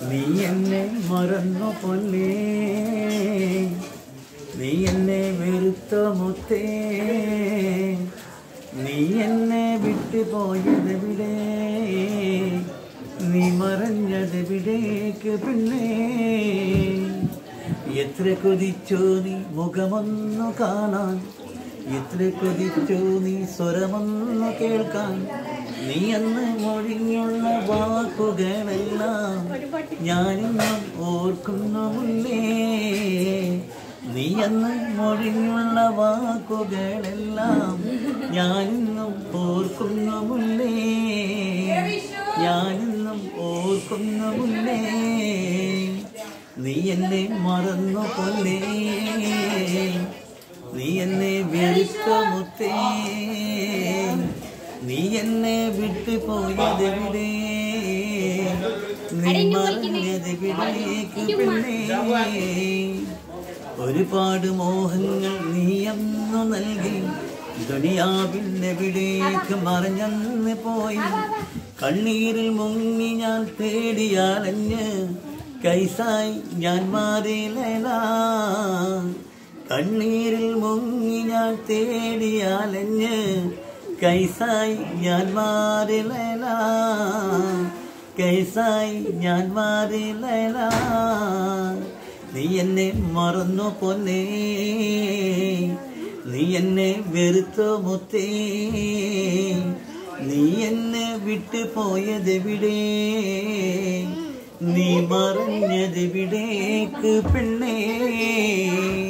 നീ എന്നെ മറന്നു പൊന്നേ നീ എന്നെ വെറുത്ത മുത്തേ നീ എന്നെ വിട്ടു പോയതെവിടെ നീ മറഞ്ഞതെവിടേക്ക് പിന്നെ എത്ര കൊതിച്ചോ നീ മുഖമൊന്നു കാണാൻ എത്ര കൊതിച്ചോ നീ സ്വരമൊന്നു കേൾക്കാൻ നീ അന്ന് മൊഴിഞ്ഞുള്ള വാക്കുകളെല്ലാം ഞാനിന്നും ഓർക്കുന്നു മുന്നേ നീ അന്ന് മൊഴിഞ്ഞുള്ള വാക്കുകളെല്ലാം ഞാനിന്നും ഓർക്കുന്നു മുന്നേ ഞാനിന്നും ഓർക്കുന്നു മുന്നേ നീ എന്നെ മറന്നു കൊല്ലേ നീ എന്നെ വെറുത്ത മുത്തേ നീ എന്നെ വിട്ടു പോയതെവിടെ നീ മറഞ്ഞതെവിടേക്ക് പിന്നെ ഒരുപാട് മോഹങ്ങൾ നീ അന്നു നൽകി ദുനിയാവിനെവിടേക്ക് മറഞ്ഞന്ന് പോയി കണ്ണീരിൽ മുങ്ങി ഞാൻ തേടിയാലഞ്ഞ് കൈസായി ഞാൻ മാറിയില്ല കണ്ണീരിൽ മുങ്ങി ഞാൻ തേടിയാലഞ്ഞ് കൈസായി ഞാൻ മാറില്ല കൈസായി ഞാൻ മാറില്ല നീ എന്നെ മറന്നു പൊന്നേ നീ എന്നെ വെറുത്തോ മുത്തേ നീ എന്നെ വിട്ടു പോയതെവിടെ നീ മറഞ്ഞതെവിടേക്ക് പെണ്ണേ